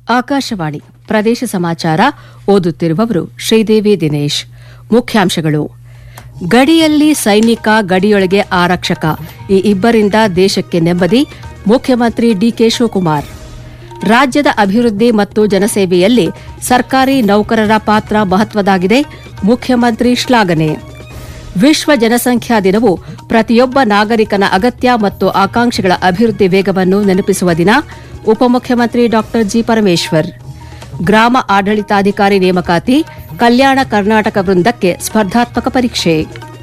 ಆಕಾಶವಾಣಿ ಪ್ರದೇಶ ಸಮಾಚಾರ ಓದುತ್ತಿರುವವರು ಶ್ರೀದೇವಿ ದಿನೇಶ್ ಮುಖ್ಯಾಂಶಗಳು ಗಡಿಯಲ್ಲಿ ಸೈನಿಕ ಗಡಿಯೊಳಗೆ ಆರಕ್ಷಕ ಈ ಇಬ್ಬರಿಂದ ದೇಶಕ್ಕೆ ನೆಮ್ಮದಿ ಮುಖ್ಯಮಂತ್ರಿ ಡಿಕೆ ಶಿವಕುಮಾರ್ ರಾಜ್ಯದ ಅಭಿವೃದ್ಧಿ ಮತ್ತು ಜನಸೇವೆಯಲ್ಲಿ ಸರ್ಕಾರಿ ನೌಕರರ ಪಾತ್ರ ಮಹತ್ವದಾಗಿದೆ ಮುಖ್ಯಮಂತ್ರಿ ಶ್ಲಾಘನೆ ವಿಶ್ವ ಜನಸಂಖ್ಯಾ ದಿನವು ಪ್ರತಿಯೊಬ್ಬ ನಾಗರಿಕನ ಅಗತ್ಯ ಮತ್ತು ಆಕಾಂಕ್ಷೆಗಳ ಅಭಿವೃದ್ಧಿ ವೇಗವನ್ನು ನೆನಪಿಸುವ ದಿನ ಉಪಮುಖ್ಯಮಂತ್ರಿ ಡಾ ಜಿ ಪರಮೇಶ್ವರ್ ಗ್ರಾಮ ಆಡಳಿತಾಧಿಕಾರಿ ನೇಮಕಾತಿ ಕಲ್ಯಾಣ ಕರ್ನಾಟಕ ವೃಂದಕ್ಕೆ ಸ್ಪರ್ಧಾತ್ಮಕ ಪರೀಕ್ಷೆ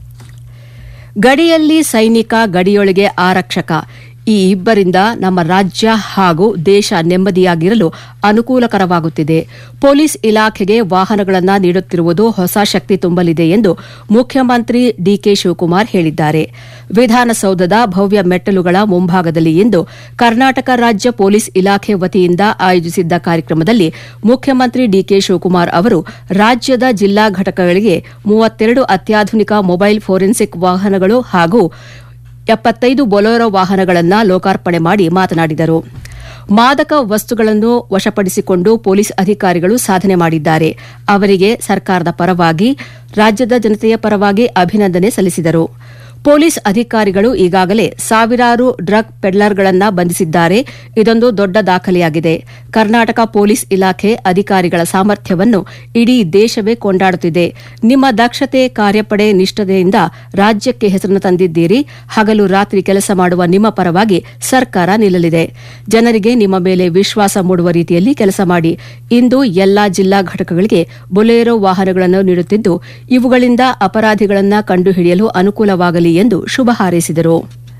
ಗಡಿಯಲ್ಲಿ ಸೈನಿಕ ಗಡಿಯೊಳಗೆ ಆರಕ್ಷಕ ಈ ಇಬ್ಬರಿಂದ ನಮ್ಮ ರಾಜ್ಯ ಹಾಗೂ ದೇಶ ನೆಮ್ಮದಿಯಾಗಿರಲು ಅನುಕೂಲಕರವಾಗುತ್ತಿದೆ ಪೊಲೀಸ್ ಇಲಾಖೆಗೆ ವಾಹನಗಳನ್ನು ನೀಡುತ್ತಿರುವುದು ಹೊಸ ಶಕ್ತಿ ತುಂಬಲಿದೆ ಎಂದು ಮುಖ್ಯಮಂತ್ರಿ ಡಿಕೆ ಶಿವಕುಮಾರ್ ಹೇಳಿದ್ದಾರೆ ವಿಧಾನಸೌಧದ ಭವ್ಯ ಮೆಟ್ಟಲುಗಳ ಮುಂಭಾಗದಲ್ಲಿ ಇಂದು ಕರ್ನಾಟಕ ರಾಜ್ಯ ಪೊಲೀಸ್ ಇಲಾಖೆ ವತಿಯಿಂದ ಆಯೋಜಿಸಿದ್ದ ಕಾರ್ಯಕ್ರಮದಲ್ಲಿ ಮುಖ್ಯಮಂತ್ರಿ ಡಿಕೆ ಶಿವಕುಮಾರ್ ಅವರು ರಾಜ್ಯದ ಜಿಲ್ಲಾ ಘಟಕಗಳಿಗೆ ಮೂವತ್ತೆರಡು ಅತ್ಯಾಧುನಿಕ ಮೊಬೈಲ್ ಫೋರೆನ್ಸಿಕ್ ವಾಹನಗಳು ಹಾಗೂ ಎಪ್ಪತ್ತೈದು ಬೊಲೊರೋ ವಾಹನಗಳನ್ನು ಲೋಕಾರ್ಪಣೆ ಮಾಡಿ ಮಾತನಾಡಿದರು ಮಾದಕ ವಸ್ತುಗಳನ್ನು ವಶಪಡಿಸಿಕೊಂಡು ಪೊಲೀಸ್ ಅಧಿಕಾರಿಗಳು ಸಾಧನೆ ಮಾಡಿದ್ದಾರೆ ಅವರಿಗೆ ಸರ್ಕಾರದ ಪರವಾಗಿ ರಾಜ್ಯದ ಜನತೆಯ ಪರವಾಗಿ ಅಭಿನಂದನೆ ಸಲ್ಲಿಸಿದರು ಪೊಲೀಸ್ ಅಧಿಕಾರಿಗಳು ಈಗಾಗಲೇ ಸಾವಿರಾರು ಡ್ರಗ್ ಪೆಡ್ಲರ್ಗಳನ್ನು ಬಂಧಿಸಿದ್ದಾರೆ ಇದೊಂದು ದೊಡ್ಡ ದಾಖಲೆಯಾಗಿದೆ ಕರ್ನಾಟಕ ಪೊಲೀಸ್ ಇಲಾಖೆ ಅಧಿಕಾರಿಗಳ ಸಾಮರ್ಥ್ಯವನ್ನು ಇಡೀ ದೇಶವೇ ಕೊಂಡಾಡುತ್ತಿದೆ ನಿಮ್ಮ ದಕ್ಷತೆ ಕಾರ್ಯಪಡೆ ನಿಷ್ಠತೆಯಿಂದ ರಾಜ್ಯಕ್ಕೆ ಹೆಸರನ್ನು ತಂದಿದ್ದೀರಿ ಹಗಲು ರಾತ್ರಿ ಕೆಲಸ ಮಾಡುವ ನಿಮ್ಮ ಪರವಾಗಿ ಸರ್ಕಾರ ನಿಲ್ಲಲಿದೆ ಜನರಿಗೆ ನಿಮ್ಮ ಮೇಲೆ ವಿಶ್ವಾಸ ಮೂಡುವ ರೀತಿಯಲ್ಲಿ ಕೆಲಸ ಮಾಡಿ ಇಂದು ಎಲ್ಲಾ ಜಿಲ್ಲಾ ಘಟಕಗಳಿಗೆ ಬೊಲೇರೋ ವಾಹನಗಳನ್ನು ನೀಡುತ್ತಿದ್ದು ಇವುಗಳಿಂದ ಅಪರಾಧಿಗಳನ್ನು ಕಂಡುಹಿಡಿಯಲು ಅನುಕೂಲವಾಗಲಿ ಎಂದು ಶುಭ ಹಾರೈಸಿದರು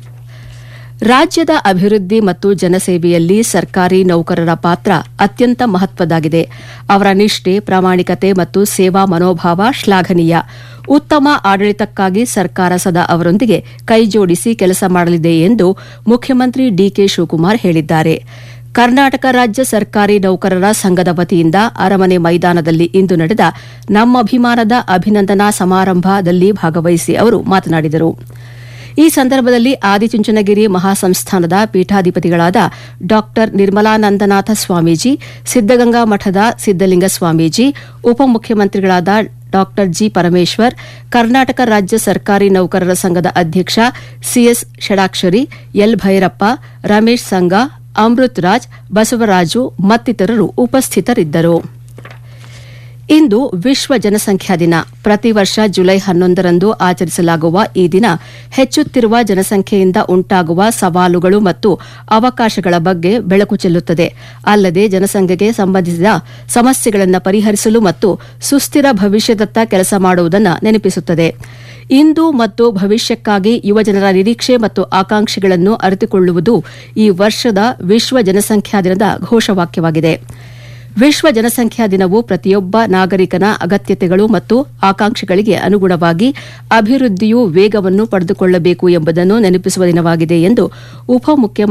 ರಾಜ್ಯದ ಅಭಿವೃದ್ಧಿ ಮತ್ತು ಜನಸೇವೆಯಲ್ಲಿ ಸರ್ಕಾರಿ ನೌಕರರ ಪಾತ್ರ ಅತ್ಯಂತ ಮಹತ್ವದಾಗಿದೆ ಅವರ ನಿಷ್ಠೆ ಪ್ರಾಮಾಣಿಕತೆ ಮತ್ತು ಸೇವಾ ಮನೋಭಾವ ಶ್ಲಾಘನೀಯ ಉತ್ತಮ ಆಡಳಿತಕ್ಕಾಗಿ ಸರ್ಕಾರ ಸದಾ ಅವರೊಂದಿಗೆ ಕೈಜೋಡಿಸಿ ಕೆಲಸ ಮಾಡಲಿದೆ ಎಂದು ಮುಖ್ಯಮಂತ್ರಿ ಡಿಕೆ ಶಿವಕುಮಾರ್ ಹೇಳಿದ್ದಾರೆ ಕರ್ನಾಟಕ ರಾಜ್ಯ ಸರ್ಕಾರಿ ನೌಕರರ ಸಂಘದ ವತಿಯಿಂದ ಅರಮನೆ ಮೈದಾನದಲ್ಲಿ ಇಂದು ನಡೆದ ನಮ್ಮಭಿಮಾನದ ಅಭಿನಂದನಾ ಸಮಾರಂಭದಲ್ಲಿ ಭಾಗವಹಿಸಿ ಅವರು ಮಾತನಾಡಿದರು ಈ ಸಂದರ್ಭದಲ್ಲಿ ಆದಿಚುಂಚನಗಿರಿ ಮಹಾಸಂಸ್ಥಾನದ ಪೀಠಾಧಿಪತಿಗಳಾದ ಡಾ ನಿರ್ಮಲಾನಂದನಾಥ ಸ್ವಾಮೀಜಿ ಸಿದ್ದಗಂಗಾ ಮಠದ ಸಿದ್ದಲಿಂಗ ಸ್ವಾಮೀಜಿ ಉಪಮುಖ್ಯಮಂತ್ರಿಗಳಾದ ಡಾ ಜಿ ಪರಮೇಶ್ವರ್ ಕರ್ನಾಟಕ ರಾಜ್ಯ ಸರ್ಕಾರಿ ನೌಕರರ ಸಂಘದ ಅಧ್ಯಕ್ಷ ಸಿಎಸ್ ಷಡಾಕ್ಷರಿ ಎಲ್ ಭೈರಪ್ಪ ರಮೇಶ್ ಸಂಗ ಅಮೃತ್ ರಾಜ್ ಬಸವರಾಜು ಮತ್ತಿತರರು ಉಪಸ್ಥಿತರಿದ್ದರು ಇಂದು ವಿಶ್ವ ಜನಸಂಖ್ಯಾ ದಿನ ಪ್ರತಿ ವರ್ಷ ಜುಲೈ ಹನ್ನೊಂದರಂದು ಆಚರಿಸಲಾಗುವ ಈ ದಿನ ಹೆಚ್ಚುತ್ತಿರುವ ಜನಸಂಖ್ಯೆಯಿಂದ ಉಂಟಾಗುವ ಸವಾಲುಗಳು ಮತ್ತು ಅವಕಾಶಗಳ ಬಗ್ಗೆ ಬೆಳಕು ಚೆಲ್ಲುತ್ತದೆ ಅಲ್ಲದೆ ಜನಸಂಖ್ಯೆಗೆ ಸಂಬಂಧಿಸಿದ ಸಮಸ್ಯೆಗಳನ್ನು ಪರಿಹರಿಸಲು ಮತ್ತು ಸುಸ್ಥಿರ ಭವಿಷ್ಯದತ್ತ ಕೆಲಸ ಮಾಡುವುದನ್ನು ನೆನಪಿಸುತ್ತದೆ ಇಂದು ಮತ್ತು ಭವಿಷ್ಯಕ್ಕಾಗಿ ಯುವಜನರ ನಿರೀಕ್ಷೆ ಮತ್ತು ಆಕಾಂಕ್ಷೆಗಳನ್ನು ಅರಿತುಕೊಳ್ಳುವುದು ಈ ವರ್ಷದ ವಿಶ್ವ ಜನಸಂಖ್ಯಾ ದಿನದ ಘೋಷವಾಕ್ಯವಾಗಿದೆ ವಿಶ್ವ ಜನಸಂಖ್ಯಾ ದಿನವು ಪ್ರತಿಯೊಬ್ಬ ನಾಗರಿಕನ ಅಗತ್ಯತೆಗಳು ಮತ್ತು ಆಕಾಂಕ್ಷೆಗಳಿಗೆ ಅನುಗುಣವಾಗಿ ಅಭಿವೃದ್ಧಿಯು ವೇಗವನ್ನು ಪಡೆದುಕೊಳ್ಳಬೇಕು ಎಂಬುದನ್ನು ನೆನಪಿಸುವ ದಿನವಾಗಿದೆ ಎಂದು ಉಪಮುಖ್ಯಮಂತ್ರಿ